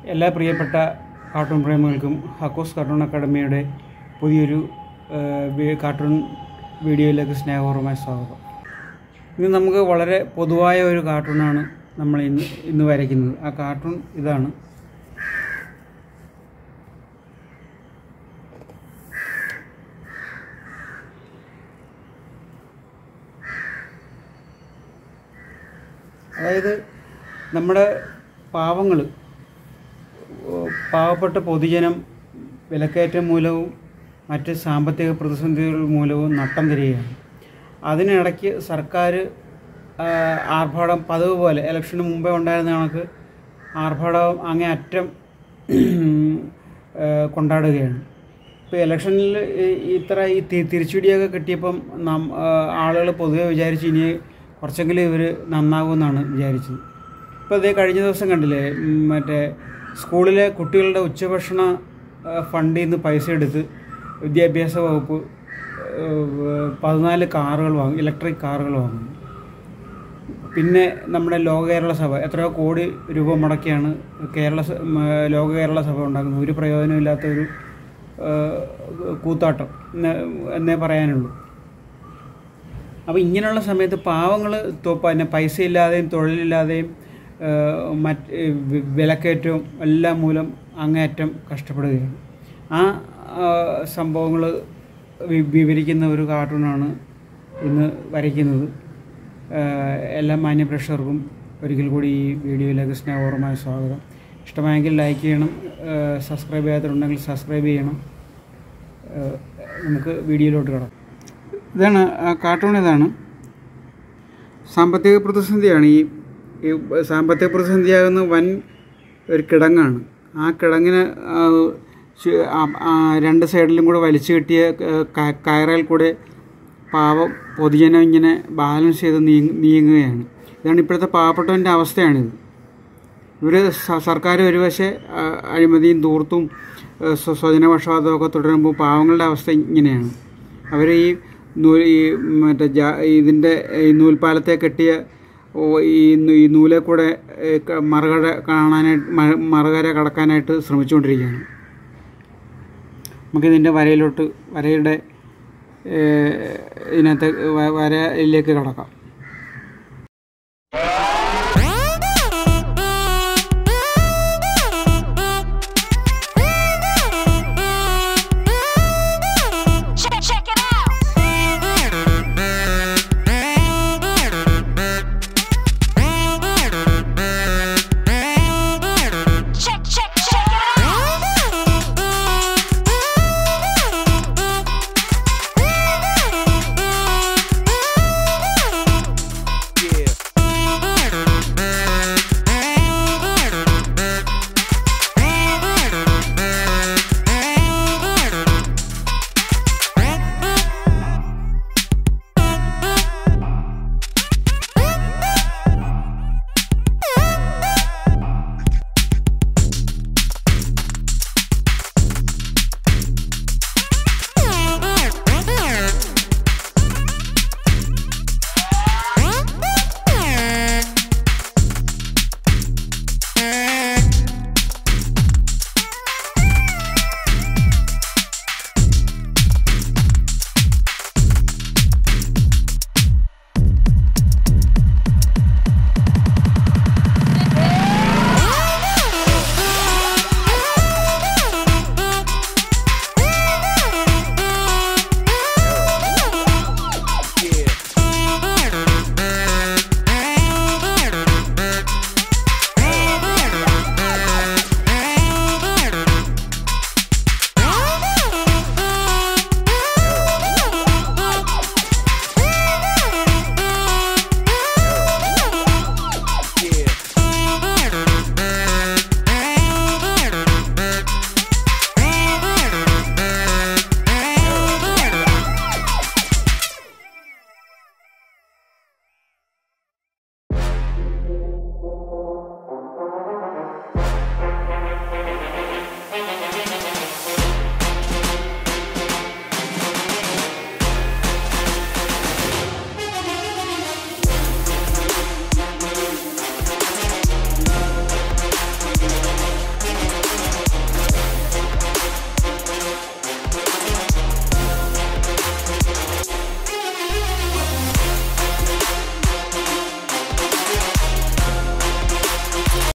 എല്ലാ പ്രിയപ്പെട്ട cartoon പ്രേമികൾക്കും ഹക്കോസ് cartoon അക്കാഡമിയുടെ പുതിയൊരു ആ, വി- കാർട്ടൂൺ വീഡിയോയിലേക്ക് സ്നേഹപൂർവ്വമായ സ്വാഗതം ഇന്ന് നമുക്ക് വളരെ പൊതുവായ ഒരു കാർട്ടൂണാണ് നമ്മൾ ഇന്ന് ഇന്ന് വരയ്ക്കുന്നത് ആ കാർട്ടൂൺ ഇതാണ് അതായത് നമ്മുടെ പാവങ്ങൾ പാവപ്പെട്ട പൊതുജനം വിലക്കയറ്റം മൂലവും മറ്റ് സാമ്പത്തിക പ്രതിസന്ധികൾ മൂലവും നട്ടം തിരികയാണ് അതിനിടയ്ക്ക് സർക്കാർ ആ, ആർഭാടം പതിവ് പോലെ ഇലക്ഷന് മുമ്പേ ഉണ്ടായിരുന്ന കണക്ക് ആർഭാടം അങ്ങേ അറ്റം ആ, കൊണ്ടാടുകയാണ് ഇപ്പോൾ ഇലക്ഷനിൽ ഇത്ര ഈ തി- തിരിച്ചടിയൊക്കെ കിട്ടിയപ്പം നം ആളുകൾ പൊതുവെ വിചാരിച്ചു ഇനി കുറച്ചെങ്കിലും ഇവർ നന്നാകുമെന്നാണ് വിചാരിച്ചത് ഇപ്പോൾ അതേ കഴിഞ്ഞ ദിവസം കണ്ടില്ലേ ഉം, മറ്റേ സ്കൂളിലെ കുട്ടികളുടെ ഉച്ചഭക്ഷണ ആ, ഫണ്ടിൽ നിന്ന് പൈസ എടുത്ത് വിദ്യാഭ്യാസ വകുപ്പ് ഏഹ്, പതിനാല് കാറുകൾ വാങ്ങും ഇലക്ട്രിക് കാറുകൾ വാങ്ങുന്നു പിന്നെ നമ്മുടെ ലോക കേരള സഭ എത്രയോ കോടി രൂപ മുടക്കിയാണ് കേരള സ- ഉം, ഏഹ്, ലോക കേരള സഭ ഉണ്ടാക്കുന്നത് ഒരു പ്രയോജനമില്ലാത്ത ഒരു ഏഹ്, കൂത്താട്ടം എന്ന് എന്നേ പറയാനുള്ളൂ അപ്പോൾ ഇങ്ങനെയുള്ള സമയത്ത് പാവങ്ങൾ പിന്നെ പൈസ ഇല്ലാതെയും തൊഴിലില്ലാതെയും ഏഹ്, മറ്റ് ഏഹ്, വി- വിലക്കയറ്റവും എല്ലാം മൂലം അങ്ങേയറ്റം കഷ്ടപ്പെടുകയാണ് ആ സംഭവങ്ങൾ വിവരിക്കുന്ന ഒരു കാർട്ടൂണാണ് ഇന്ന് വരയ്ക്കുന്നത് ഏഹ്, എല്ലാ മാന്യ പ്രേക്ഷകർക്കും ഒരിക്കൽ കൂടി ഈ വീഡിയോയിലേക്ക് സ്നേഹപൂർവ്വമായ സ്വാഗതം ഇഷ്ടമായെങ്കിൽ ലൈക്ക് ചെയ്യണം ഏഹ്, സബ്സ്ക്രൈബ് ചെയ്യാത്തതുണ്ടെങ്കിൽ സബ്സ്ക്രൈബ് ചെയ്യണം ഏഹ്, നമുക്ക് വീഡിയോയിലോട്ട് കിടക്കാം ഇതാണ് ആ കാർട്ടൂൺ ഇതാണ് സാമ്പത്തിക പ്രതിസന്ധിയാണ് ഈ ഈ സാമ്പത്തിക പ്രതിസന്ധിയാകുന്ന വൻ ഒരു കിടങ്ങാണ് ആ കിടങ്ങിന് ആ, ചു- ആ- ആ രണ്ട് സൈഡിലും കൂടെ വലിച്ചു കെട്ടിയ ക- കയറയിൽ കൂടെ പാവം പൊതുജനം ഇങ്ങനെ ബാലൻസ് ചെയ്ത് നീങ്ങ നീങ്ങുകയാണ് ഇതാണ് ഇപ്പോഴത്തെ പാവപ്പെട്ടവൻ്റെ അവസ്ഥയാണിത് ഇവർ സർക്കാർ ഒരു വശം അഴിമതിയും തൂർത്തും ആ, സ്വ- സ്വജനപക്ഷപാതവും ഒക്കെ തുടരുമ്പോൾ പാവങ്ങളുടെ അവസ്ഥ ഇങ്ങനെയാണ് അവർ ഈ നൂ ഈ മറ്റേ ജാ ഇതിൻ്റെ ഈ നൂൽപ്പാലത്തെ കെട്ടിയ ഓ, ഈ നൂ- ഈ നൂലെ കൂടെ ഏ, ക- മറുകര കാണാനായിട്ട് മ- മറുകര കടക്കാനായിട്ട് ശ്രമിച്ചുകൊണ്ടിരിക്കുകയാണ് നമുക്കിതിൻ്റെ വരയിലോട്ട് വരയുടെ ഏ, ഇതിനകത്ത് വ- വരയിലേക്ക് കടക്കാം